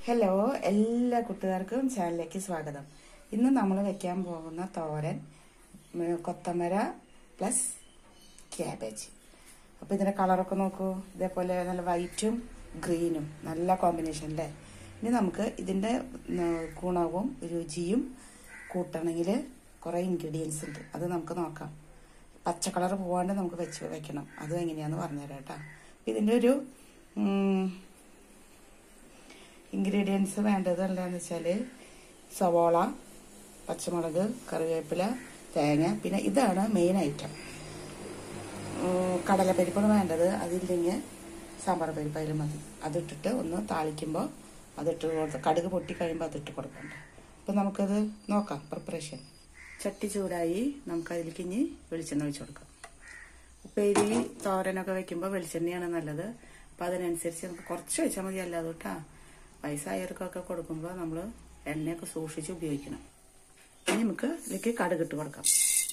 hello എല്ലാ കൂട്ടുകാർക്കും ചാനലിലേക്ക് സ്വാഗതം ഇന്ന് നമ്മൾ വെക്കാൻ പോകുന്ന തോരൻ ഉം, കൊത്തമര പ്ലസ് ക്യാബേജ് അപ്പോൾ ഇതിന്റെ കളറൊക്കെ നോക്കൂ ഇതേപോലെ നല്ല വൈറ്റും ഗ്രീനും നല്ല കോമ്പിനേഷൻ അല്ലേ ഇനി നമുക്ക് ഇതിന്റെ ഉം, ഗുണവും രുചിയും കൂട്ടണമെങ്കിൽ കുറേ ഇൻഗ്രീഡിയൻസ് ഉണ്ട് അത് നമുക്ക് നോക്കാം പച്ച കളർ പോവാണ്ട് നമുക്ക് വെച്ച് വെക്കണം അതും എങ്ങനെയാന്ന് പറഞ്ഞുതരാം കേട്ടോ ഇതിന്റെ ഒരു ഉം, ഇൻഗ്രീഡിയൻസ് വേണ്ടത് എന്താണെന്ന് വെച്ചാൽ സവോള പച്ചമുളക് കറിവേപ്പില തേങ്ങ പിന്നെ ഇതാണ് മെയിൻ ഐറ്റം ഉം, കടലപ്പരിപ്പാണ് വേണ്ടത് അതില്ലെങ്കിൽ സാമ്പാർ പരിപ്പ് അതിൽ മതി അതിട്ടിട്ട് ഒന്ന് താളിക്കുമ്പോൾ അതിട്ട് കൊടുത്ത് കടുക് പൊട്ടി കഴിയുമ്പോൾ അതിട്ട് കൊടുക്കണ്ട അപ്പം നമുക്കത് നോക്കാം പ്രിപ്പറേഷൻ ചട്ടി ചൂടായി നമുക്ക് അതിലേക്ക് ഇനി വെളിച്ചെണ്ണ ഒഴിച്ചു കൊടുക്കാം ഉപ്പേരി തോരനൊക്കെ വെക്കുമ്പോൾ വെളിച്ചെണ്ണയാണ് നല്ലത് അപ്പം അതിനനുസരിച്ച് നമുക്ക് കുറച്ച് വെച്ചാൽ മതി അല്ലാതെ കേട്ടാ വയസ്സായവർക്കൊക്കെ കൊടുക്കുമ്പോൾ നമ്മൾ എണ്ണയൊക്കെ സൂക്ഷിച്ച് ഉപയോഗിക്കണം ഇനി നമുക്ക് ഇതിലേക്ക് കടുക് ഇട്ട് കൊടുക്കാം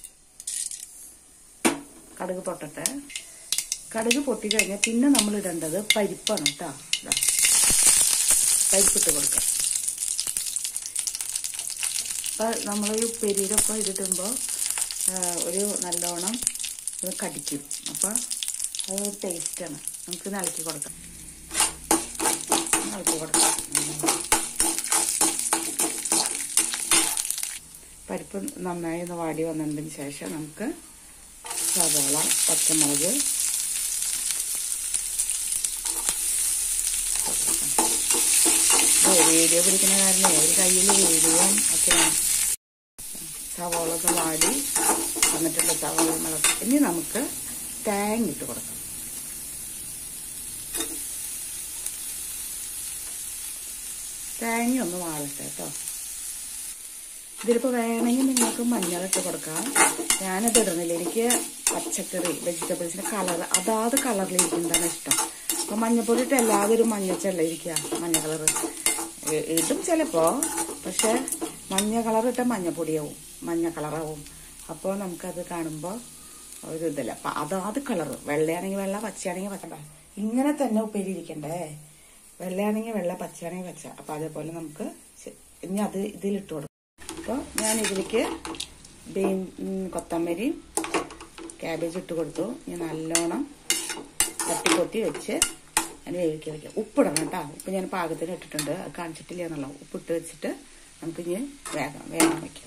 കടുക് പൊട്ടട്ടെ കടുക് പൊട്ടി കഴിഞ്ഞാൽ പിന്നെ നമ്മൾ ഇടേണ്ടത് പരിപ്പാണ് കേട്ടോ ഇതാ പരിപ്പിട്ട് കൊടുക്കാം അപ്പം നമ്മൾ ഈ ഉപ്പേരിയിലൊക്കെ ഇതിടുമ്പോൾ ഒരു നല്ലോണം ഇത് കടിക്കും അപ്പം അത് ടേസ്റ്റാണ് നമുക്ക് ഇത് ഇളക്കി കൊടുക്കാം ഇളക്കി കൊടുക്കാം പരിപ്പ് നന്നായി ഒന്ന് വാടി വന്നതിന് ശേഷം നമുക്ക് സവാള പച്ചമുളക് ഓ, വീഡിയോ പിടിക്കുന്ന കാരണം ഒരു കയ്യിൽ വീഡിയോയും ഒക്കെയാണ് സവാള ഒക്കെ വാടി വന്നിട്ടുള്ള സവാള മുളക് ഇനി നമുക്ക് തേങ്ങ ഇട്ട് കൊടുക്കാം തേങ്ങ ഒന്ന് വാളട്ടെ കേട്ടോ ഇതിലിപ്പോ വേണമെങ്കിൽ നിങ്ങൾക്ക് മഞ്ഞളിട്ട് കൊടുക്കാം ഞാനത് ഇടുന്നില്ല എനിക്ക് പച്ചക്കറി വെജിറ്റബിൾസിന്റെ കളർ അതാത് കളറിൽ ഇരിക്കുന്നതാണ് ഇഷ്ടം അപ്പൊ മഞ്ഞപ്പൊടി ഇട്ട് എല്ലാവരും മഞ്ഞച്ചല്ല ഇരിക്കുക മഞ്ഞ കളർ ഇടും ചിലപ്പോ പക്ഷെ മഞ്ഞ കളർ ഇട്ട മഞ്ഞപ്പൊടിയാവും മഞ്ഞ കളറാവും അപ്പോൾ നമുക്കത് കാണുമ്പോൾ ഒരു ഇതില്ല അപ്പൊ അതാത് കളർ വെള്ളയാണെങ്കിൽ വെള്ള പച്ചയാണെങ്കിൽ പച്ച ഇങ്ങനെ തന്നെ ഉപ്പേരി ഇരിക്കണ്ടേ വെള്ളയാണെങ്കിൽ വെള്ള പച്ചയാണെങ്കിൽ പച്ച അപ്പൊ അതേപോലെ നമുക്ക് ചെ- ഇനി അത് ഇതിലിട്ട് കൊടുക്കും അപ്പോൾ ഞാൻ ഇതിലേക്ക് ബീൻ ഉം, കൊത്തമരിയും ക്യാബേജ് ഇട്ട് കൊടുത്തു ഇനി നല്ലോണം തട്ടി കൊത്തി വെച്ച് ഞാൻ വേവിക്കാൻ വെക്കാം ഉപ്പിടണം കേട്ടോ ഉപ്പ് ഞാൻ പാകത്തിന് ഇട്ടിട്ടുണ്ട് അത് കാണിച്ചിട്ടില്ല എന്നുള്ള ഉപ്പിട്ട് വെച്ചിട്ട് നമുക്ക് ഇനി വേഗം വേഗം വെക്കാം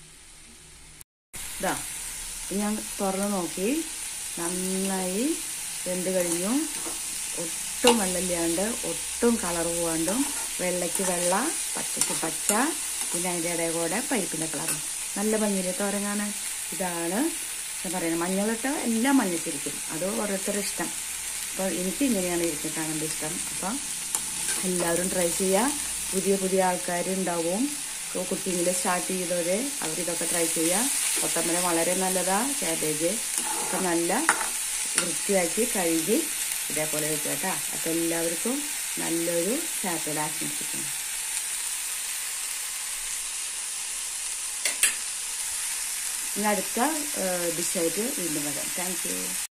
ഇതാ ഇത് ഞാൻ തുറന്ന് നോക്കി നന്നായി വെന്ത് കഴിഞ്ഞു ഒട്ടും വെള്ളമില്ലാണ്ട് ഒട്ടും കളർ പോവാണ്ടും വെള്ളയ്ക്ക് വെള്ള പച്ചയ്ക്ക് പച്ച പിന്നെ അതിൻ്റെ ഇടയിൽ കൂടെ പരിപ്പിൻ്റെ കളറും നല്ല ഭംഗിയിലെ തോരൻ കാണാൻ ഇതാണ് ഞാൻ പറയുന്നത് മഞ്ഞളിട്ട് എല്ലാം മഞ്ഞത്തിരിക്കും അത് ഓരോരുത്തരുടെ ഇഷ്ടം അപ്പോൾ എനിക്ക് ഇങ്ങനെയാണ് ഇരിക്കും കാണേണ്ട ഇഷ്ടം അപ്പം എല്ലാവരും ട്രൈ ചെയ്യുക പുതിയ പുതിയ ആൾക്കാരുണ്ടാവും കുക്കിങ്ങിൽ സ്റ്റാർട്ട് ചെയ്തവര് അവരിതൊക്കെ ട്രൈ ചെയ്യുക കൊത്തമ്പര വളരെ നല്ലതാ ക്യാബേജ് ഒക്കെ നല്ല വൃത്തിയാക്കി കഴുകി ഇതേപോലെ വെക്കുക കേട്ടോ അപ്പം എല്ലാവർക്കും നല്ലൊരു സാറ്റർഡേ ആശംസിക്കുന്നു ഇനി അടുത്ത ഡിഷായിട്ട് വീണ്ടും വരാം താങ്ക് യു